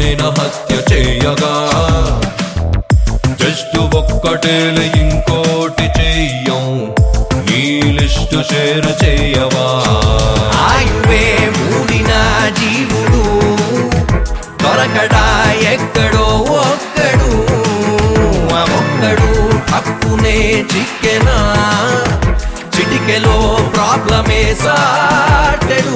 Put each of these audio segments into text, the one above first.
ఎవరినైనా హత్య చేయగా జస్ట్ ఒక్కటేలే ఇంకోటి చెయ్యం నీ లిస్టు షేర్ చేయవా ఆయువే మూడిన జీవుడు దొరకడా ఎక్కడో ఒక్కడు ఆ ఒక్కడు హక్కునే చిక్కెనా చిటికెలో ప్రాబ్లమే సాటెడు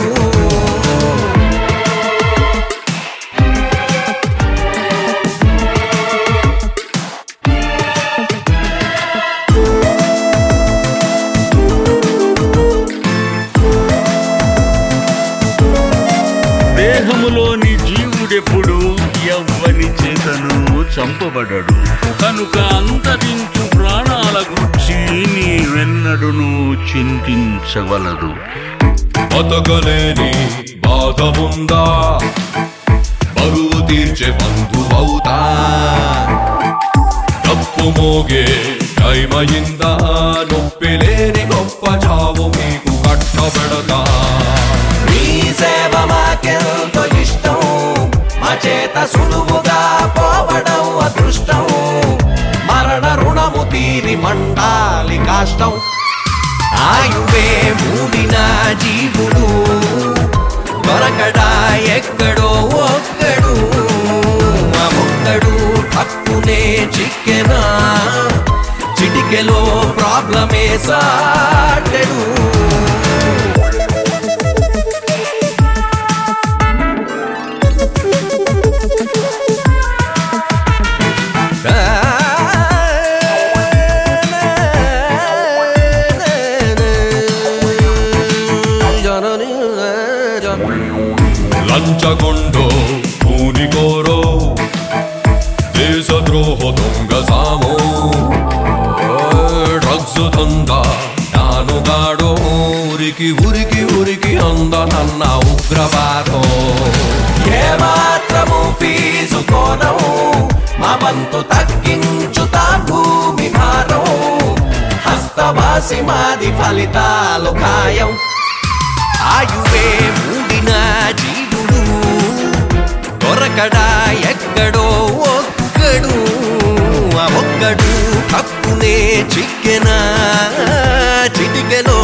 దేహములోని జీవుడెప్పుడు ఎవ్వని చేతను చంపబడడు కనుక అంతరించు ప్రాణాల గురించి నీవెన్నడును చింతించవలదు బతకలేని బాధ ఉందా బరువు తీర్చే బంధువవుతా తప్పు మోగే టైమయిందా నొప్పి లేని గొప్ప చావు మీకు కట్టబెడతా నీ సేవ మాకెంతో ఇష్టం మా చేత సులువుగా పోవడం అదృష్టం మరణ రుణము తీరి మండాలి కాష్టం ఆయువే మూడిన జీవుడు దొరకడా ఎక్కడో ఒక్కడు ఆ ఒక్కడు హక్కునే చిక్కెనా చిటికెలో ప్రాబ్లమే సాటెడు లంచగొండో కూనికోరో దేశద్రోహ దొంగ సామో డ్రగ్స్ దంద నానుగాడో ఉరికి ఉరికి ఉరికి అందనన్న ఉగ్రవాదం ఏ మాత్రము ఫీజు కోనం మా వంతు తగ్గించుతా భూమి భారం హస్తవాసి మాది ఫలితాలు ఖాయం ఆయువే మూడిన జీవుడు దొరకడా ఎక్కడో ఒక్కడు ఆ ఒక్కడు హక్కునే చిక్కెనా చిటికెలో